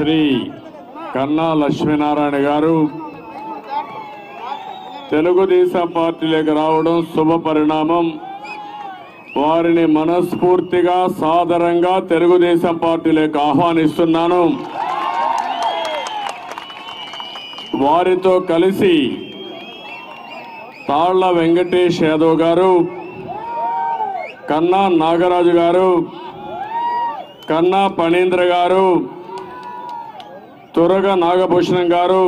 శ్రీ కన్నా లక్ష్మీనారాయణ గారు తెలుగుదేశం పార్టీలోకి రావడం శుభ పరిణామం వారిని మనస్ఫూర్తిగా సాదరంగా తెలుగుదేశం పార్టీలోకి ఆహ్వానిస్తున్నాను వారితో కలిసి తాళ్ల వెంకటేష్ యాదవ్ గారు కన్నా నాగరాజు గారు కన్నా పణీంద్ర గారు తురగ నాగభూషణం గారు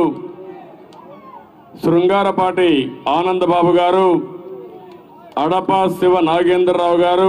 శృంగారపాటి ఆనందబాబు గారు అడప శివ నాగేంద్రరావు గారు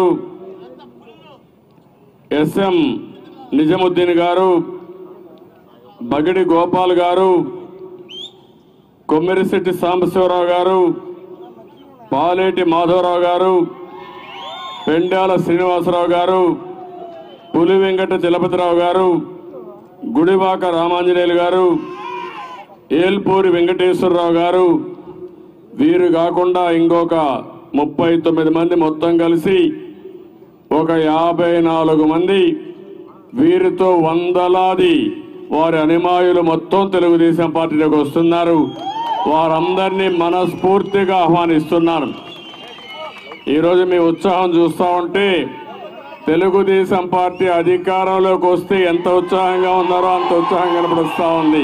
ఎస్ఎం నిజముద్దీన్ గారు బగిడి గోపాల్ గారు కొమ్మిరిశెట్టి సాంబశివరావు గారు పాలేటి మాధవరావు గారు పెండాల శ్రీనివాసరావు గారు పులి వెంకట చలపతిరావు గారు గుడివాక రామాంజనేయులు గారు ఏల్పూరి వెంకటేశ్వరరావు గారు వీరు కాకుండా ఇంకొక ముప్పై తొమ్మిది మంది మొత్తం కలిసి ఒక యాభై నాలుగు మంది వీరితో వందలాది వారి అనుమాయులు మొత్తం తెలుగుదేశం పార్టీలోకి వస్తున్నారు వారందరినీ మనస్ఫూర్తిగా ఆహ్వానిస్తున్నాను ఈరోజు మీ ఉత్సాహం చూస్తూ ఉంటే తెలుగుదేశం పార్టీ అధికారంలోకి వస్తే ఎంత ఉత్సాహంగా ఉన్నారో అంత ఉత్సాహం కనపడుస్తూ ఉంది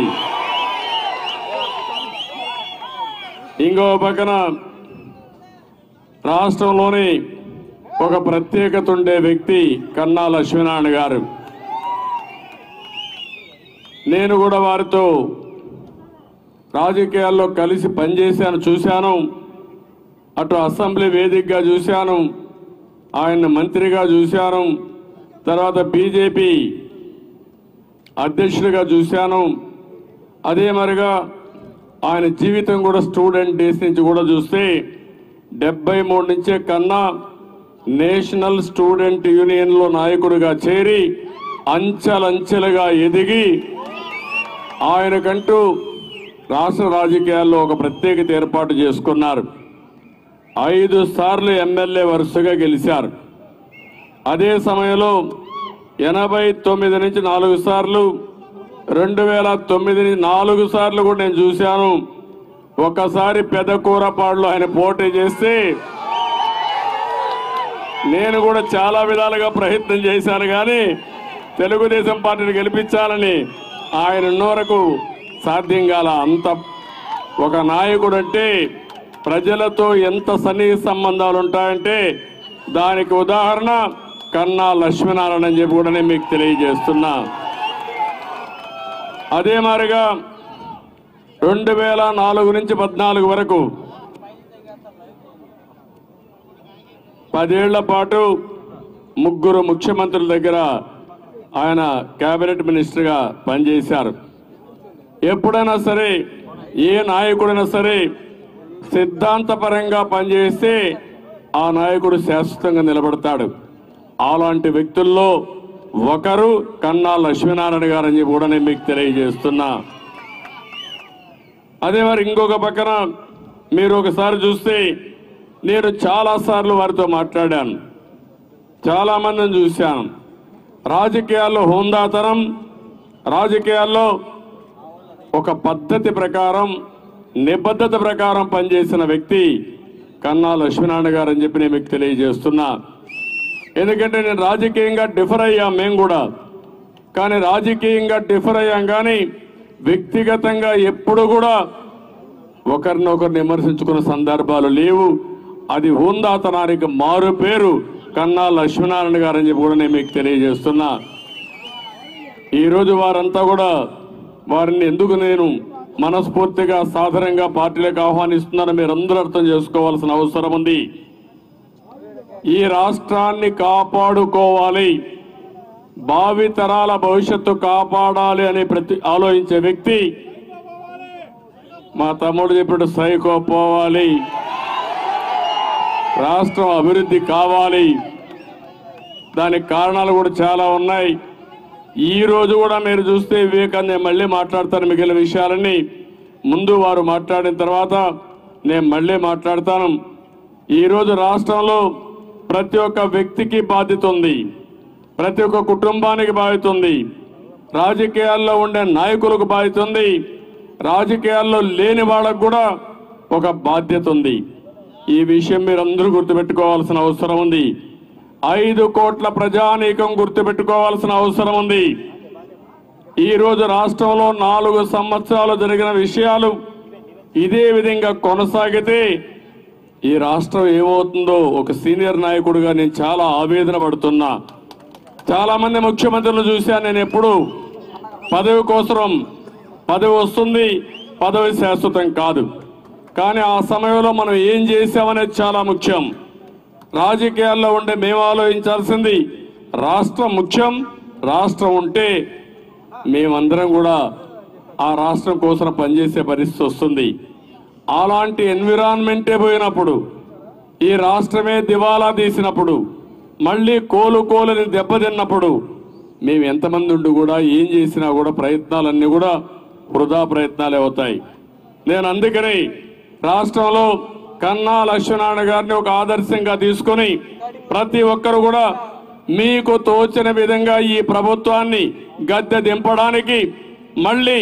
ఇంకో పక్కన రాష్ట్రంలోని ఒక ప్రత్యేకత ఉండే వ్యక్తి కన్నా లక్ష్మీనారాయణ గారు నేను కూడా వారితో రాజకీయాల్లో కలిసి పనిచేశాను చూశాను అటు అసెంబ్లీ వేదికగా చూశాను ఆయన మంత్రిగా చూశాను తర్వాత బీజేపీ అధ్యక్షుడిగా చూశాను అదే మరిగా ఆయన జీవితం కూడా స్టూడెంట్ డేస్ నుంచి కూడా చూస్తే డెబ్బై మూడు నుంచే కన్నా నేషనల్ స్టూడెంట్ యూనియన్లో నాయకుడిగా చేరి అంచెలంచెలుగా ఎదిగి ఆయనకంటూ రాష్ట్ర రాజకీయాల్లో ఒక ప్రత్యేకత ఏర్పాటు చేసుకున్నారు ఐదు సార్లు ఎమ్మెల్యే వరుసగా గెలిచారు అదే సమయంలో ఎనభై తొమ్మిది నుంచి నాలుగు సార్లు రెండు వేల తొమ్మిది నుంచి నాలుగు సార్లు కూడా నేను చూశాను ఒకసారి పెదకూరపాడులో ఆయన పోటీ చేస్తే నేను కూడా చాలా విధాలుగా ప్రయత్నం చేశాను కానీ తెలుగుదేశం పార్టీని గెలిపించాలని ఆయన ఉన్న వరకు సాధ్యం కాల అంత ఒక నాయకుడు అంటే ప్రజలతో ఎంత సన్నిహిత సంబంధాలు ఉంటాయంటే దానికి ఉదాహరణ కన్నా లక్ష్మీనారాయణ అని చెప్పి కూడా నేను మీకు తెలియజేస్తున్నా అదే మాదిరిగా రెండు వేల నాలుగు నుంచి పద్నాలుగు వరకు పదేళ్ల పాటు ముగ్గురు ముఖ్యమంత్రుల దగ్గర ఆయన కేబినెట్ మినిస్టర్గా పనిచేశారు ఎప్పుడైనా సరే ఏ నాయకుడైనా సరే సిద్ధాంతపరంగా పనిచేస్తే ఆ నాయకుడు శాశ్వతంగా నిలబడతాడు అలాంటి వ్యక్తుల్లో ఒకరు కన్నా లక్ష్మీనారాయణ గారు అని చెప్పి కూడా నేను మీకు తెలియజేస్తున్నా అదే మరి ఇంకొక పక్కన మీరు ఒకసారి చూస్తే నేను చాలా సార్లు వారితో మాట్లాడాను చాలా మందిని చూశాను రాజకీయాల్లో హోందాతనం రాజకీయాల్లో ఒక పద్ధతి ప్రకారం నిబద్ధత ప్రకారం పనిచేసిన వ్యక్తి కన్నా లక్ష్మీనారాయణ గారు అని చెప్పి నేను మీకు తెలియజేస్తున్నా ఎందుకంటే నేను రాజకీయంగా డిఫర్ అయ్యాం మేము కూడా కానీ రాజకీయంగా డిఫర్ అయ్యాం కానీ వ్యక్తిగతంగా ఎప్పుడు కూడా ఒకరినొకరు విమర్శించుకున్న సందర్భాలు లేవు అది హోందాతనానికి మారు పేరు కన్నా లక్ష్మీనారాయణ గారు అని చెప్పి కూడా నేను మీకు తెలియజేస్తున్నా ఈరోజు వారంతా కూడా వారిని ఎందుకు నేను మనస్ఫూర్తిగా సాధారణంగా పార్టీలకు ఆహ్వానిస్తున్నానో మీరందరూ అర్థం చేసుకోవాల్సిన అవసరం ఉంది ఈ రాష్ట్రాన్ని కాపాడుకోవాలి భావి తరాల భవిష్యత్తు కాపాడాలి అని ప్రతి ఆలోచించే వ్యక్తి మా తమ్ముడు చెప్పినట్టు సైకో పోవాలి రాష్ట్రం అభివృద్ధి కావాలి దానికి కారణాలు కూడా చాలా ఉన్నాయి ఈ రోజు కూడా మీరు చూస్తే వివేకాన్ని నేను మళ్ళీ మాట్లాడతాను మిగిలిన విషయాలన్నీ ముందు వారు మాట్లాడిన తర్వాత నేను మళ్ళీ మాట్లాడతాను ఈరోజు రాష్ట్రంలో ప్రతి ఒక్క వ్యక్తికి బాధ్యత ఉంది ప్రతి ఒక్క కుటుంబానికి బాధ్యత ఉంది రాజకీయాల్లో ఉండే నాయకులకు బాధ్యత ఉంది రాజకీయాల్లో లేని వాళ్ళకు కూడా ఒక బాధ్యత ఉంది ఈ విషయం మీరందరూ గుర్తుపెట్టుకోవాల్సిన అవసరం ఉంది ఐదు కోట్ల ప్రజానీకం గుర్తుపెట్టుకోవాల్సిన అవసరం ఉంది ఈ రోజు రాష్ట్రంలో నాలుగు సంవత్సరాలు జరిగిన విషయాలు ఇదే విధంగా కొనసాగితే ఈ రాష్ట్రం ఏమవుతుందో ఒక సీనియర్ నాయకుడిగా నేను చాలా ఆవేదన పడుతున్నా చాలా మంది ముఖ్యమంత్రులు చూశాను నేను ఎప్పుడు పదవి కోసం పదవి వస్తుంది పదవి శాశ్వతం కాదు కానీ ఆ సమయంలో మనం ఏం చేశామనేది చాలా ముఖ్యం రాజకీయాల్లో ఉండే మేము ఆలోచించాల్సింది రాష్ట్రం ముఖ్యం రాష్ట్రం ఉంటే మేమందరం కూడా ఆ రాష్ట్రం కోసం పనిచేసే పరిస్థితి వస్తుంది అలాంటి ఎన్విరాన్మెంటే పోయినప్పుడు ఈ రాష్ట్రమే దివాలా తీసినప్పుడు మళ్ళీ కోలు కోలని దెబ్బతిన్నప్పుడు మేము ఎంతమంది ఉండి కూడా ఏం చేసినా కూడా ప్రయత్నాలన్నీ కూడా వృధా ప్రయత్నాలే అవుతాయి నేను అందుకని రాష్ట్రంలో కన్నా లక్ష్మీనారాయణ గారిని ఒక ఆదర్శంగా తీసుకొని ప్రతి ఒక్కరు కూడా మీకు తోచిన విధంగా ఈ ప్రభుత్వాన్ని గద్దె దింపడానికి మళ్ళీ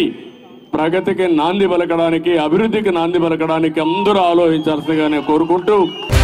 ప్రగతికి నాంది పలకడానికి అభివృద్ధికి నాంది పలకడానికి అందరూ ఆలోచించాల్సిందిగా నేను కోరుకుంటూ